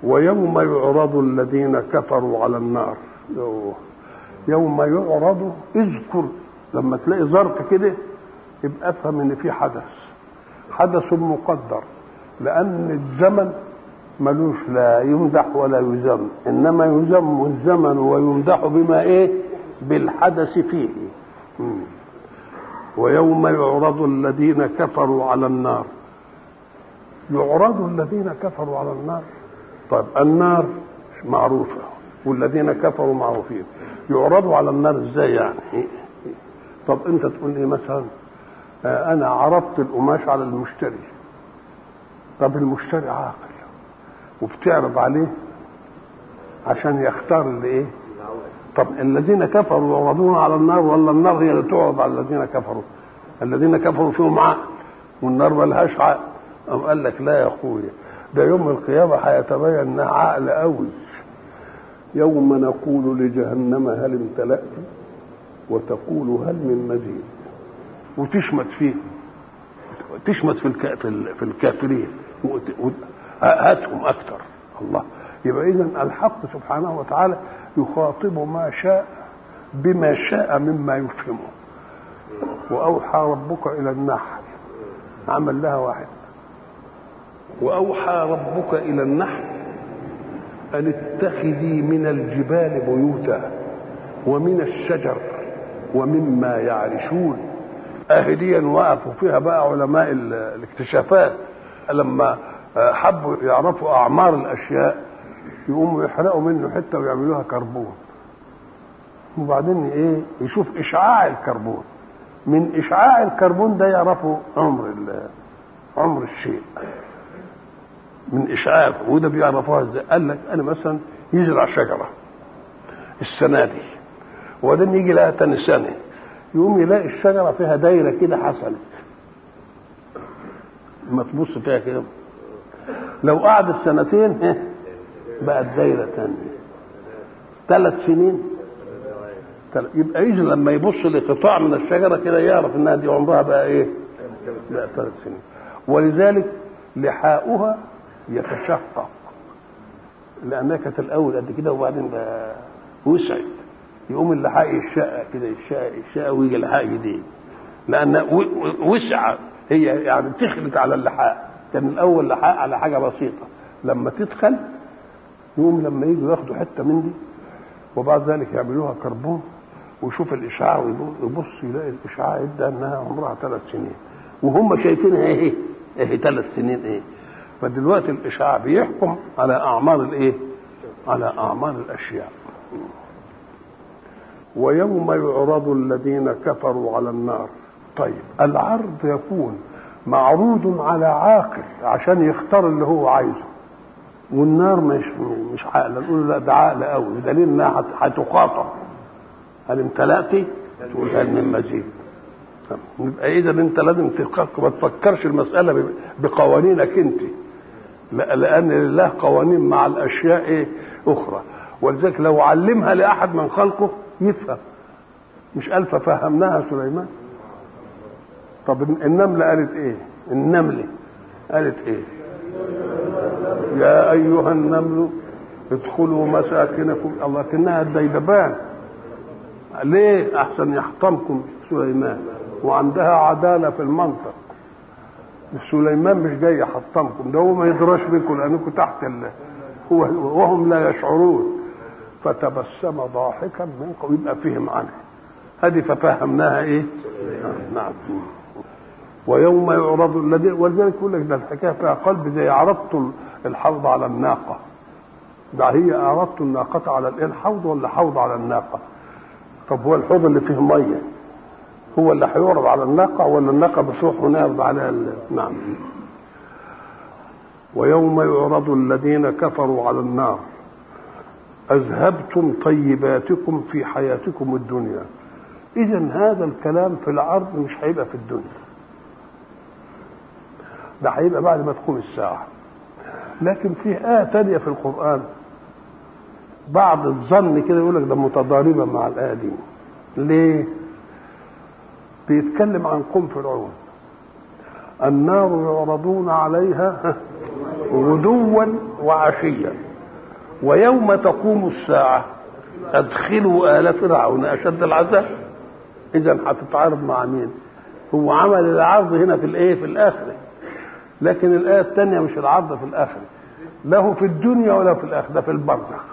ويوم يعرض الذين كفروا على النار يوه. يوم يعرض اذكر لما تلاقي ظرف كده يبقى افهم ان في حدث حدث مقدر لان الزمن ملوش لا يمدح ولا يذم انما يذم الزمن ويمدح بما ايه بالحدث فيه مم. ويوم يعرض الذين كفروا على النار يعرض الذين كفروا على النار طيب النار معروفة والذين كفروا معروفين يعرضوا على النار ازاي يعني طب انت تقول لي مثلا آه انا عرضت القماش على المشتري طب المشتري عاقل وبتعرض عليه عشان يختار اللي ايه طب الذين كفروا يعرضون على النار ولا النار هي اللي تعرض على الذين كفروا الذين كفروا فيهم عقل والنار ملهاش عقل أم قال لك لا يا اخويا ده يوم القيامة هيتبين انها عقل قوي يوم نقول لجهنم هل امتلأت وتقول هل من مزيد وتشمت فيه تشمت في الك... في الكافرين هاتهم اكثر الله يبقى اذا الحق سبحانه وتعالى يخاطب ما شاء بما شاء مما يفهمه واوحى ربك الى النحل عمل لها واحد واوحى ربك الى النحل ان اتخذي من الجبال بيوتا ومن الشجر ومما يعرشون اهديا وقفوا فيها بقى علماء الاكتشافات لما حبوا يعرفوا اعمار الاشياء يقوموا يحرقوا منه حته ويعملوها كربون وبعدين ايه يشوف اشعاع الكربون من اشعاع الكربون ده يعرفوا عمر عمر الشيء من اشعاع وده بيعرفوها ازاي قال لك انا مثلا يزرع شجره السنه دي وبعدين يجي لها تاني سنه يقوم يلاقي الشجره فيها دايره كده حصلت لما تبص فيها كده لو قعدت سنتين بقت دايره ثانيه ثلاث سنين يبقى يجي لما يبص لقطاع من الشجره كده يعرف انها دي عمرها بقى ايه؟ بقى ثلاث سنين ولذلك لحاؤها يتشقق لانها كانت الاول قد كده وبعدين بقى وسعت يقوم اللحاء يشقق كده يشقق يشقق ويجي اللحاء جديد لان وسع هي يعني تخلت على اللحاء كان الاول لحاء على حاجه بسيطه لما تدخل يقوم لما يجوا ياخدوا حته من دي وبعد ذلك يعملوها كربون ويشوف الاشعاع ويبص يلاقي الاشعاع يبدا انها عمرها ثلاث سنين وهم شايفينها ايه ايه ثلاث سنين ايه فدلوقتي الاشعاع بيحكم على اعمار الايه على اعمار الاشياء ويوم يعرض الذين كفروا على النار طيب العرض يكون معروض على عاقل عشان يختار اللي هو عايزه والنار مش مش عقل نقول لا ده عقل قوي بدليل انها هتخاطب هل امتلأت؟ تقول هل من مزيد يبقى اذا انت لازم تفكر ما تفكرش المساله بقوانينك انت لان لله قوانين مع الاشياء ايه اخرى ولذلك لو علمها لاحد من خلقه يفهم مش قال ففهمناها سليمان طب النملة قالت ايه النملة قالت ايه يا ايها النمل ادخلوا مساكنكم الله كانها الديدبان ليه احسن يحطمكم سليمان وعندها عداله في المنطق سليمان مش جاي يحطمكم ده هو ما يدراش بكم لانكم تحت ال... هو وهم لا يشعرون فتبسم ضاحكا من يبقى فهم عنه هذه ففهمناها ايه نعم ويوم يعرض الذين ولذلك يقول لك ده الحكايه فيها قلب زي عرضت الحوض على الناقه ده هي اعرضت الناقه على الايه الحوض ولا حوض على الناقه طب هو الحوض اللي فيه ميه هو اللي هيعرض على الناقه ولا الناقه بتروح ونعرض عليها نعم ويوم يعرض الذين كفروا على النار اذهبتم طيباتكم في حياتكم الدنيا اذا هذا الكلام في العرض مش هيبقى في الدنيا ده هيبقى بعد ما تقوم الساعة لكن في آية تانية في القرآن بعض الظن كده يقول لك ده متضاربة مع الآية دي ليه؟ بيتكلم عن قوم فرعون النار يعرضون عليها غدوا وعشيا ويوم تقوم الساعة أدخلوا آل فرعون أشد العذاب إذا هتتعارض مع مين؟ هو عمل العرض هنا في الإيه؟ في الآخرة لكن الآية الثانية مش العرض في الآخرة له في الدنيا ولا في الآخرة في البرزخ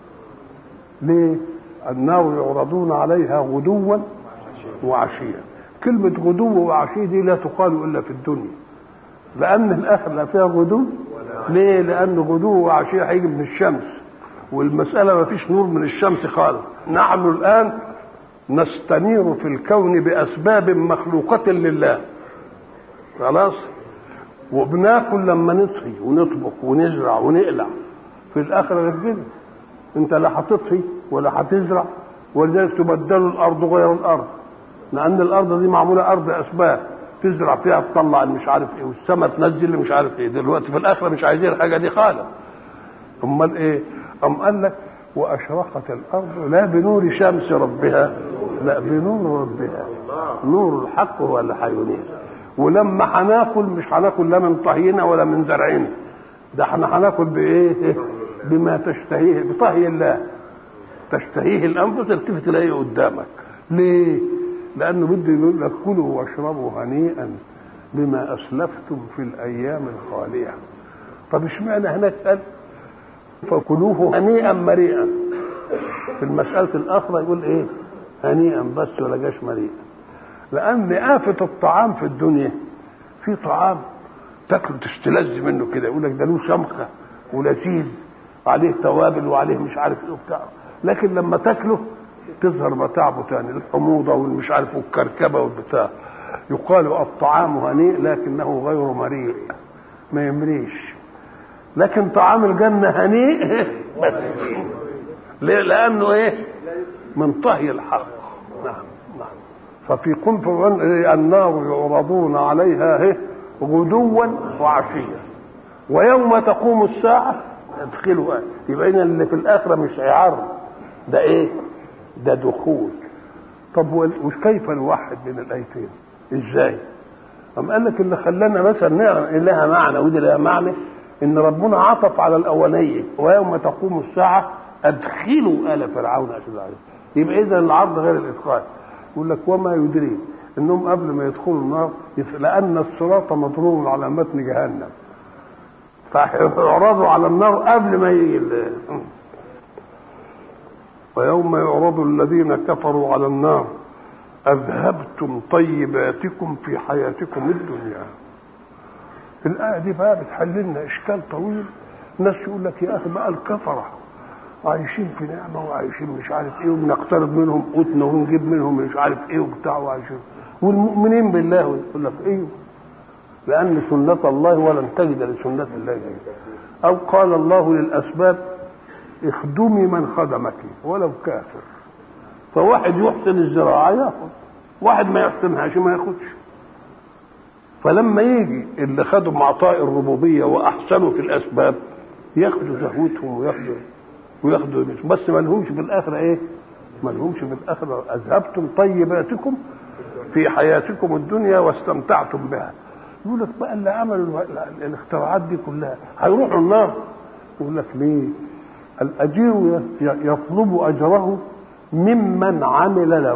ليه؟ النار يعرضون عليها غدوا وعشيا كلمة غدو وعشي دي لا تقال إلا في الدنيا لأن الآخرة لا فيها غدو ليه؟ لأن غدو وعشية هيجي من الشمس والمسألة ما فيش نور من الشمس خالص نحن الآن نستنير في الكون بأسباب مخلوقة لله خلاص وبناكل لما نطهي ونطبخ ونزرع ونقلع في الآخرة غير كده أنت لا هتطهي ولا هتزرع ولذلك تبدل الأرض غير الأرض لأن الأرض دي معمولة أرض أسباب تزرع فيها تطلع مش عارف ايه والسماء تنزل مش عارف ايه دلوقتي في الاخره مش عايزين الحاجه دي خالص امال ايه ام قال لك واشرقت الارض لا بنور شمس ربها لا بنور ربها نور الحق هو اللي هينير ولما هناكل مش هناكل لا من طهينا ولا من زرعنا ده احنا هناكل بايه بما تشتهيه بطهي الله تشتهيه الانفس تلتفت تلاقيه قدامك ليه لانه بده يقول لك كلوا واشربوا هنيئا بما اسلفتم في الايام الخاليه طب اشمعنى هناك قال فكلوه هنيئا مريئا في المسألة الأخرى يقول إيه هنيئا بس ولا جاش مريئا لأن آفة الطعام في الدنيا في طعام تاكله تستلذ منه كده يقول لك ده له شمخة ولذيذ وعليه توابل وعليه مش عارف ايه وبتاع لكن لما تاكله تظهر متاعبه تاني الحموضة والمش عارف والكركبة والبتاع يقال الطعام هنيء لكنه غير مريء ما يمريش لكن طعام الجنة هنيء بس ليه؟ لأنه إيه؟ من طهي الحق نعم نعم ففي قنف النار يعرضون عليها إيه؟ غدوا وعشيا ويوم تقوم الساعة ادخلوا يبقى إن اللي في الآخرة مش عرض ده إيه؟ ده دخول طب وكيف نوحد بين الآيتين؟ إزاي؟ أم قال لك اللي خلانا مثلا نعلم لها معنى ودي لها معنى ان ربنا عطف على الاولانيه ويوم تقوم الساعه ادخلوا ال فرعون اشد العذاب يبقى اذا العرض غير الادخال يقول لك وما يدري انهم قبل ما يدخلوا النار لان الصراط مضروب على متن جهنم فيعرضوا على النار قبل ما يجي ويوم يعرض الذين كفروا على النار اذهبتم طيباتكم في حياتكم الدنيا الآية دي بقى بتحل لنا إشكال طويل ناس يقول لك يا أخي بقى الكفرة عايشين في نعمة وعايشين مش عارف إيه وبنقترب منهم قوتنا ونجيب منهم مش عارف إيه وبتاع وعايشين والمؤمنين بالله يقول لك إيه لأن سنة الله ولن تجد لسنة الله أو قال الله للأسباب اخدمي من خدمك ولو كافر فواحد يحسن الزراعة ياخد واحد ما يحسنهاش ما ياخدش فلما يجي اللي خدوا معطاء الربوبيه واحسنوا في الاسباب ياخدوا زهوتهم وياخدوا وياخدوا بس ما لهمش في الاخره ايه؟ ما لهمش في الاخره اذهبتم طيباتكم في حياتكم الدنيا واستمتعتم بها يقول لك بقى اللي عملوا الاختراعات دي كلها هيروحوا النار يقول لك ليه؟ الاجير يطلب اجره ممن عمل له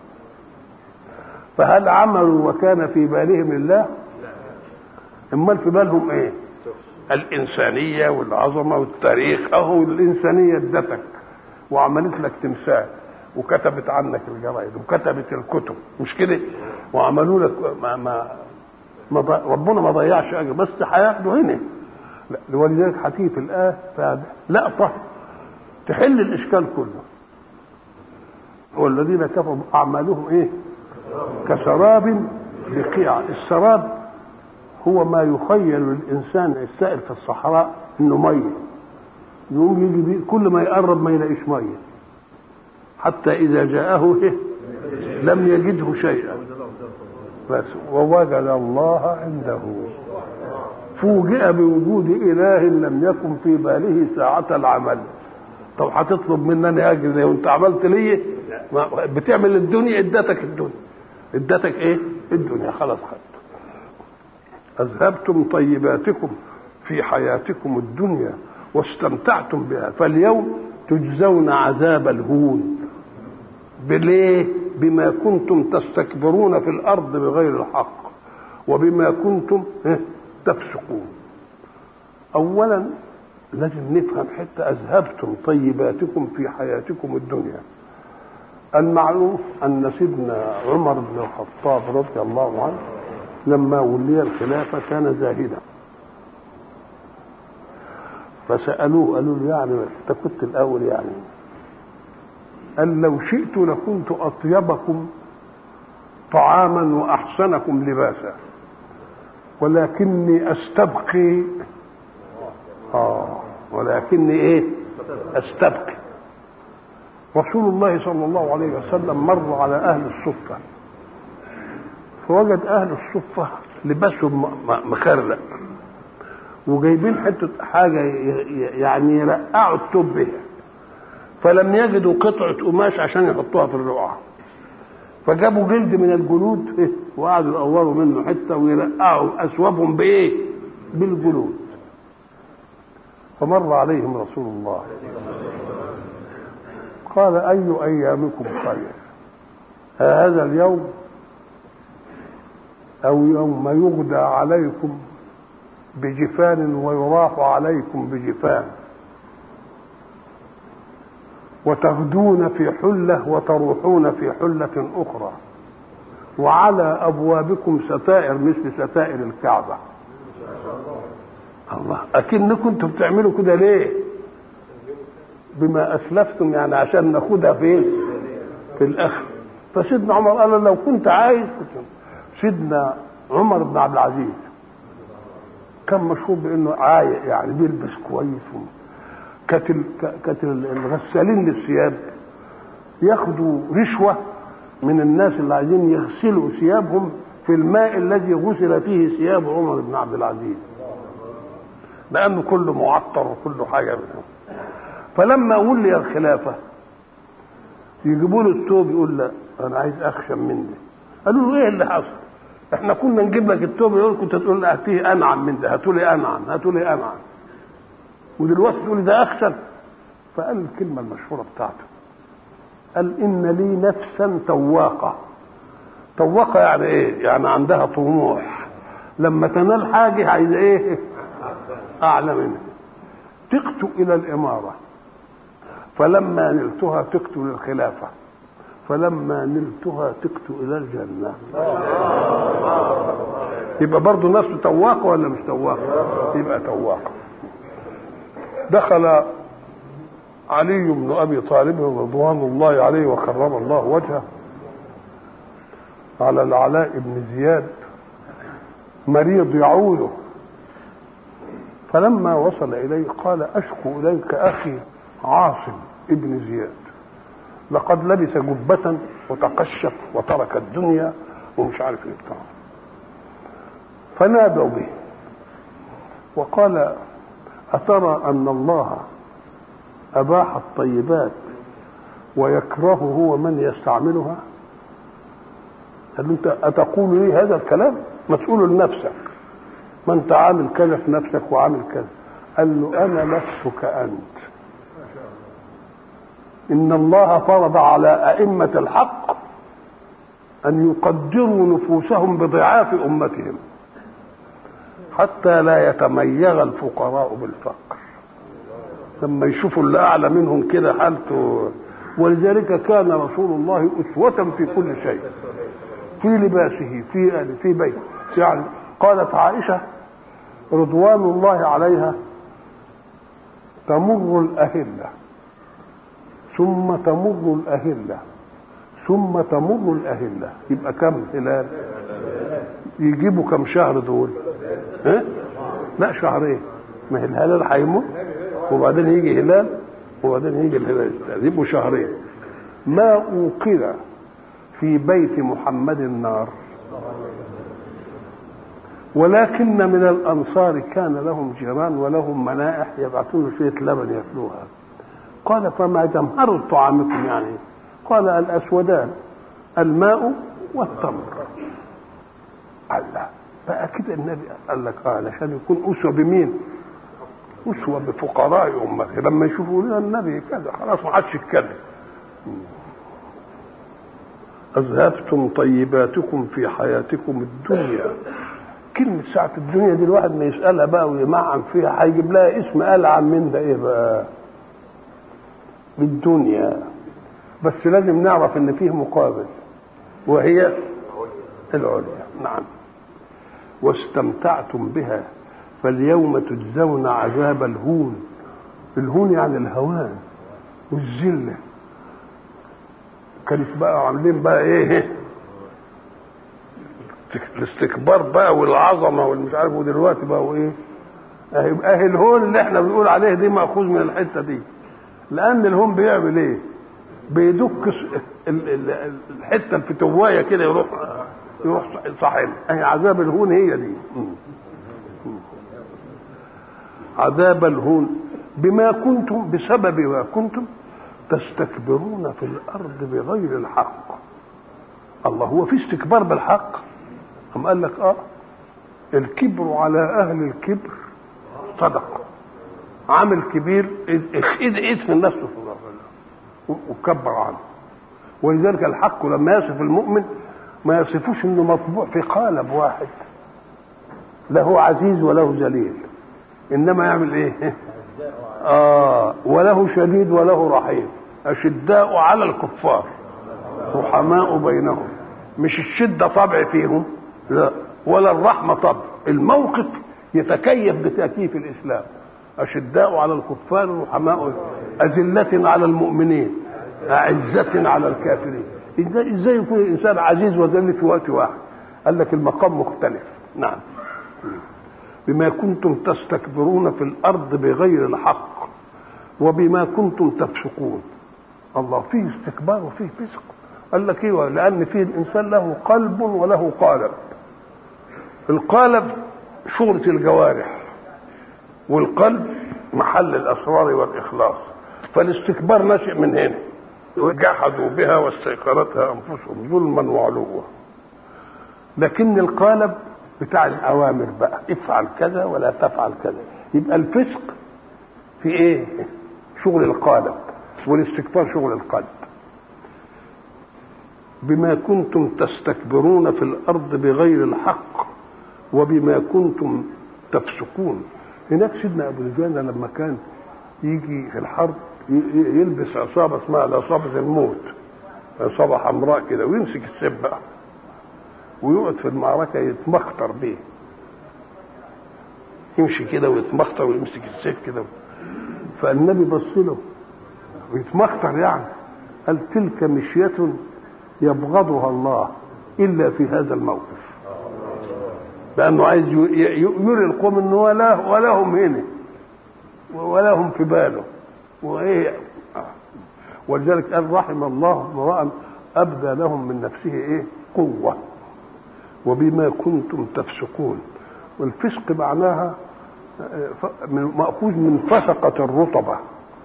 فهل عملوا وكان في بالهم الله امال في بالهم ايه الانسانيه والعظمه والتاريخ اهو الانسانيه ادتك وعملت لك تمثال وكتبت عنك الجرايد وكتبت الكتب مش كده وعملوا لك ما, ما, ما ربنا ما ضيعش اجر بس هياخده هنا لا ولذلك هتيجي في الايه لقطه تحل الاشكال كله والذين كفروا اعمالهم ايه كسراب بقيع السراب هو ما يخيل للانسان السائل في الصحراء انه ميه يقوم يجي بيه كل ما يقرب ما يلاقيش ميه حتى اذا جاءه إيه؟ لم يجده شيئا بس ووجد الله عنده فوجئ بوجود اله لم يكن في باله ساعة العمل طب هتطلب مني اجر لو انت عملت ليه بتعمل الدنيا ادتك الدنيا ادتك ايه الدنيا خلاص خدت اذهبتم طيباتكم في حياتكم الدنيا واستمتعتم بها فاليوم تجزون عذاب الهون بليه بما كنتم تستكبرون في الارض بغير الحق وبما كنتم تفسقون اولا لازم نفهم حتى اذهبتم طيباتكم في حياتكم الدنيا المعروف ان سيدنا عمر بن الخطاب رضي الله عنه لما ولي الخلافه كان زاهدا فسالوه قالوا له يعني انت كنت الاول يعني قال لو شئت لكنت اطيبكم طعاما واحسنكم لباسا ولكني استبقي اه ولكني ايه استبقي رسول الله صلى الله عليه وسلم مر على اهل الصفه فوجد اهل الصفه لباسهم مخرق وجايبين حته حاجه يعني يرقعوا التوب بها فلم يجدوا قطعه قماش عشان يحطوها في الرقعه فجابوا جلد من الجلود وقعدوا يقوروا منه حته ويرقعوا اثوابهم بايه؟ بالجلود فمر عليهم رسول الله قال اي ايامكم خير هذا اليوم او يوم يغدى عليكم بجفان ويراح عليكم بجفان وتغدون في حله وتروحون في حله اخرى وعلى ابوابكم ستائر مثل ستائر الكعبه الله اكنكم كنتم بتعملوا كده ليه بما اسلفتم يعني عشان ناخدها فين في الاخر فسيدنا عمر قال لو كنت عايز كنت سيدنا عمر بن عبد العزيز كان مشهور بانه عايق يعني بيلبس كويس كانت كانت الغسالين للثياب ياخدوا رشوه من الناس اللي عايزين يغسلوا ثيابهم في الماء الذي غسل فيه ثياب عمر بن عبد العزيز لانه كله معطر وكله حاجه منهم فلما ولي الخلافه يجيبوا له الثوب يقول لا انا عايز اخشم مني قالوا له ايه اللي حصل احنا كنا نجيب لك الثوب يقول كنت تقول لا هاتيه انعم من ده هاتوا لي انعم هاتوا لي انعم ودلوقتي تقول ده اخشن فقال الكلمه المشهوره بتاعته قال ان لي نفسا تواقه تواقه يعني ايه يعني عندها طموح لما تنال حاجه عايزه ايه اعلى منها تقت الى الاماره فلما نلتها تقت للخلافه فلما نلتها تقت الى الجنه يبقى برضه نفسه تواقه ولا مش تواقه يبقى تواقه دخل علي بن ابي طالب رضوان الله عليه وكرم الله وجهه على العلاء بن زياد مريض يعوده فلما وصل اليه قال اشكو اليك اخي عاصم ابن زياد لقد لبس جبة وتقشف وترك الدنيا ومش عارف ايه بتاعه فنادوا به وقال أترى أن الله أباح الطيبات ويكره هو من يستعملها قال أنت أتقول لي هذا الكلام مسؤول لنفسك ما أنت عامل كذا في نفسك وعامل كذا قال له أنا نفسك أنت إن الله فرض على أئمة الحق أن يقدروا نفوسهم بضعاف أمتهم حتى لا يتميغ الفقراء بالفقر لما يشوفوا اللي اعلى منهم كده حالته ولذلك كان رسول الله اسوة في كل شيء في لباسه في آله في بيته يعني قالت عائشة رضوان الله عليها تمر الأهلة ثم تمر الأهلة ثم تمر الأهلة يبقى كم هلال يجيبوا كم شهر دول ها؟ لا شهرين ما هي الهلال هيمر وبعدين يجي هلال وبعدين يجي الهلال الثاني يبقوا شهرين ما أوقد في بيت محمد النار ولكن من الأنصار كان لهم جيران ولهم منائح يبعثون شوية لبن يأكلوها قال فما جمهر طعامكم يعني قال الأسودان الماء والتمر الله بقى كده النبي قال لك اه علشان يكون اسوه بمين؟ اسوه بفقراء امته لما يشوفوا لنا النبي كذا خلاص ما عادش يتكلم اذهبتم طيباتكم في حياتكم الدنيا كلمة ساعة الدنيا دي الواحد ما يسألها بقى ويمعن فيها هيجيب لها اسم ألعن من ده إيه بقى؟ بالدنيا بس لازم نعرف إن فيه مقابل وهي العليا نعم واستمتعتم بها فاليوم تجزون عذاب الهون الهون يعني الهوان والذله كانت بقى عاملين بقى ايه الاستكبار بقى والعظمه والمش عارف ودلوقتي بقوا ايه اهي اهي الهون اللي احنا بنقول عليه دي ماخوذ من الحته دي لان الهون بيعمل ايه بيدك الحته الفتوايه كده يروح يروح صاحب اهي عذاب الهون هي دي عذاب الهون بما كنتم بسبب ما كنتم تستكبرون في الارض بغير الحق الله هو في استكبار بالحق أم قال لك اه الكبر على اهل الكبر صدقه عامل كبير ايد ايد في الناس وكبر عنه ولذلك الحق لما يصف المؤمن ما يصفوش انه مطبوع في قالب واحد لا هو عزيز وله ذليل انما يعمل ايه اه وله شديد وله رحيم اشداء على الكفار رحماء بينهم مش الشده طبع فيهم لا ولا الرحمه طبع الموقف يتكيف بتاكيف الاسلام اشداء على الكفار رحماء اذله على المؤمنين اعزه على الكافرين ازاي ازاي يكون الانسان عزيز وذل في وقت واحد قال لك المقام مختلف نعم بما كنتم تستكبرون في الارض بغير الحق وبما كنتم تفسقون الله فيه استكبار وفيه فسق قال لك ايوه لان فيه الانسان له قلب وله قالب القالب شغلة الجوارح والقلب محل الاسرار والاخلاص فالاستكبار نشئ من هنا وجحدوا بها واستيقنتها انفسهم ظلما وعلوا لكن القالب بتاع الاوامر بقى افعل كذا ولا تفعل كذا يبقى الفسق في ايه شغل القالب والاستكبار شغل القلب بما كنتم تستكبرون في الارض بغير الحق وبما كنتم تفسقون هناك سيدنا ابو دجانه لما كان يجي في الحرب يلبس عصابه اسمها عصابه الموت عصابه حمراء كده ويمسك السيف بقى ويقعد في المعركه يتمخطر بيه يمشي كده ويتمخطر ويمسك السيف كده فالنبي بص له ويتمخطر يعني قال تلك مشية يبغضها الله إلا في هذا الموقف لأنه عايز يري القوم أنه ولا ولا هم هنا ولا هم في باله وإيه ولذلك قال رحم الله امرأ أبدى لهم من نفسه إيه قوة وبما كنتم تفسقون والفسق معناها مأخوذ من فسقة الرطبة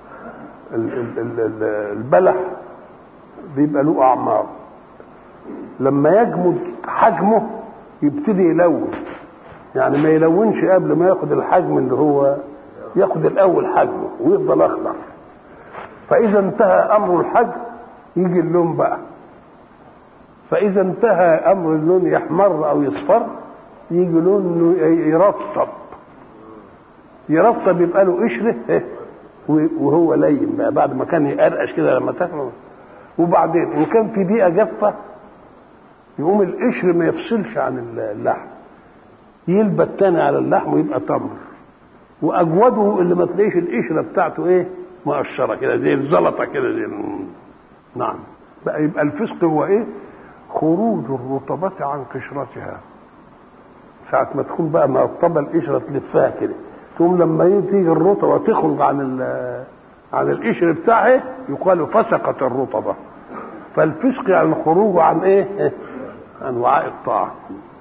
البلح بيبقى له أعمار لما يجمد حجمه يبتدي يلون يعني ما يلونش قبل ما ياخد الحجم اللي هو ياخد الأول حجمه ويفضل أخضر فإذا انتهى أمر الحجم يجي اللون بقى فإذا انتهى أمر اللون يحمر أو يصفر يجي لونه يرطب يرطب يبقى له قشره وهو لين بقى بعد ما كان يقرقش كده لما تاكله وبعدين ان كان في بيئه جافه يقوم القشر ما يفصلش عن اللحم يلبت تاني على اللحم ويبقى تمر واجوده اللي ما تلاقيش القشره بتاعته ايه مقشره كده زي الزلطه كده زي نعم بقى يبقى الفسق هو ايه خروج الرطبة عن قشرتها ساعة ما تكون بقى مرطبة القشرة تلفها كده ثم لما تيجي الرطبة تخرج عن عن القشر بتاعها يقال فسقت الرطبة فالفسق يعني الخروج عن ايه؟ عن وعاء الطاعة